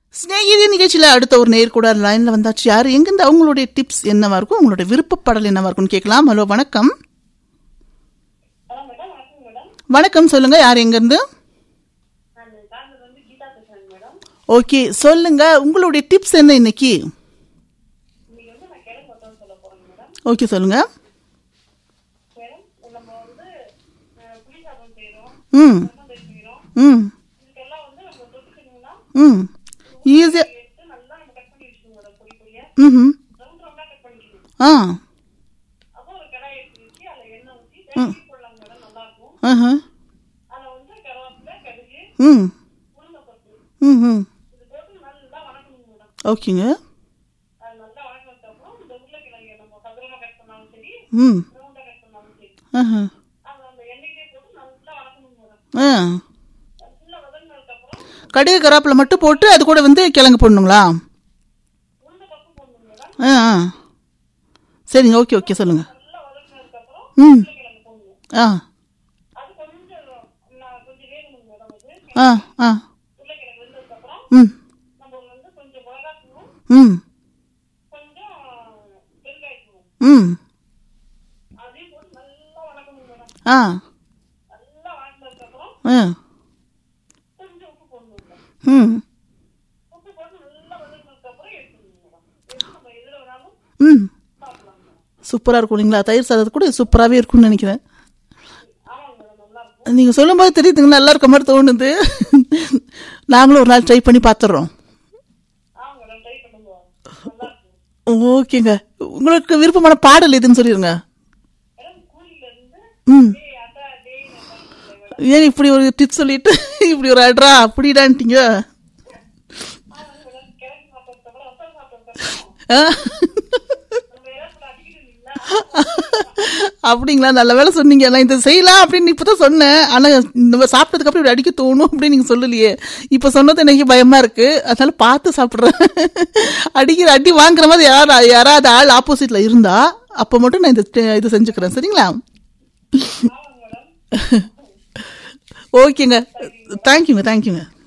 ஸ்நேகிதி நிகழ்ச்சியில அடுத்த ஒரு நேர் கூட லைன்ல வந்தாச்சு யாரு எங்கிருந்து அவங்களுடைய டிப்ஸ் என்னவா இருக்கும் அவங்களுடைய விருப்பப்படல் என்னவா இருக்கும்னு கேட்கலாம் ஹலோ வணக்கம் ஹலோ மேடம் வணக்கம் மேடம் வணக்கம் சொல்லுங்க யார் எங்கிருந்து நான் கார்னர் வந்து கீதா பேசுறேங்க மேடம் ஓகே சொல்லுங்க உங்களுடைய டிப்ஸ் என்ன இன்னைக்கு இன்னைக்கு வந்து நான் கிழங்கு வத்தல் சொல்ல போறேங்க மேடம் ஓகே சொல்லுங்க மேடம் நம்ம வந்து அஹ், புளி சாதம் செய்யறோம் ம் ரசம் செய்யறோம் ம் இதுக்கெல்லாம் வந்து நம்ம தொட்டுக்கணும்னா ம் ஈஸியா எடுத்து நல்லா நம்ம கட் பண்ணி வச்சுக்கணும் மேடம் பொடி பொடியா ம் ரவுண்ட் ரவுண்டா கட் பண்ணிக்கணும் ஆ அப்போ ஒரு கடாய் எடுத்து வச்சு அதில் எண்ணெய் ஊற்றி தேங்காய் போடலாம் மேடம் நல்லா இருக்கும் ஆஹா அதில் வந்து கருவேப்பிலை கடுகு ம் உளுந்தப்பருப்பு ம் ம் இது போட்டு நல்லா வணக்கணும் மேடம் ஓகேங்க அது நல்லா வணக்கினதுக்கு அப்புறம் இந்த உருளைக்கிழங்கு நம்ம சதுரமா கட் பண்ணாலும் சரி ம் ரவுண்டா கட் பண்ணாலும் சரி ஆஹா அதை அந்த எண்ணெயிலே போட்டு நல்லா வணக்கணும் மேடம் ஆ நல்லா வதங்கினதுக்கு அப்புறம் கடுகு கராப்பில் மட்டும் போட்டு அது கூட வந்து கிழங்கு போடணுங்களா உளுந்த பருப்பு போடணும் மேடம் ஆ ஆ சரிங்க ஓகே ஓகே சொல்லுங்க நல்லா வதங்கினதுக்கு அப்புறம் ம் உருளைக்கிழங்கு போடணும் ஆ அது கொஞ்சம் நான் கொஞ்சம் வேகணும் மேடம் அது ஆ ஆ உருளைக்கிழங்கு வெந்ததுக்கு அப்புறம் ம் நம்ம வந்து கொஞ்சம் மிளகாத்தூளும் ம் கொஞ்சம் பெருங்காயத்தூளும் ம் அதையும் போட்டு நல்லா வதக்கணும் மேடம் ஆ நல்லா வதக்கினதுக்கு அப்புறம் ஆ கொஞ்சம் உப்பு போடணும் மேடம் ம் உப்பு போட்டு நல்லா வதங்கினதுக்கு அப்புறம் எடுத்துக்கணும் மேடம் எடுத்து நம்ம எதில் வேணாலும் ம் சாப்பிடலாம் மேடம் சூப்பராக இருக்கும் இல்லைங்களா தயிர் சாதத்து கூட சூப்பராகவே இருக்கும்னு நினைக்கிறேன் ஆமாங்க மேடம் நல்லா இருக்கும் நீங்கள் சொல்லும்போது தெரியுதுங்க நல்லா இருக்க மாதிரி தோணுது நாங்களும் ஒரு நாள் ட்ரை பண்ணி பார்த்துட்றோம் ஆமாங்க மேடம் ட்ரை பண்ணுங்க நல்லா இருக்கும் ஓகேங்க உங்களுக்கு விருப்பமான பாடல் எதுன்னு சொல்லிடுங்க மேடம் கூலில இருந்து ம் டே அட்டா டே மேடம் ஏன் இப்படி ஒரு டிப்ஸ் சொல்லிட்டு இப்படி ஒரு அட்ரா அப்படிடான்ட்டீங்க ஆமாங்க மேடம் கிழங்கு சாப்பிட்டதுக்கு அப்புறம் ரசம் சாப்பிட்டதுக்கு அப்புறம் ஆ? நம்ம ஏதாவது அடிக்கிட்டு இல்லைங்களா அப்படிங்களா நல்ல வேலை சொன்னீங்க நான் இதை செய்யலாம் அப்படின்னு இப்பதான் சொன்னேன் ஆனா நம்ம சாப்பிட்டதுக்கு அப்புறம் இப்படி அடிக்க தோணும் அப்படின்னு நீங்க சொல்லலையே இப்ப சொன்னது எனக்கு பயமா இருக்கு அதனால பார்த்து சாப்பிடுறேன் அடிக்கிற அடி வாங்குற மாதிரி யாரா யாராவது ஆள் ஆப்போசிட்ல இருந்தா அப்ப மட்டும் நான் இந்த இது செஞ்சுக்கிறேன் சரிங்களா ஆமாங்க மேடம் ஓகேங்க தேங்க்யூங்க தேங்க்யூங்க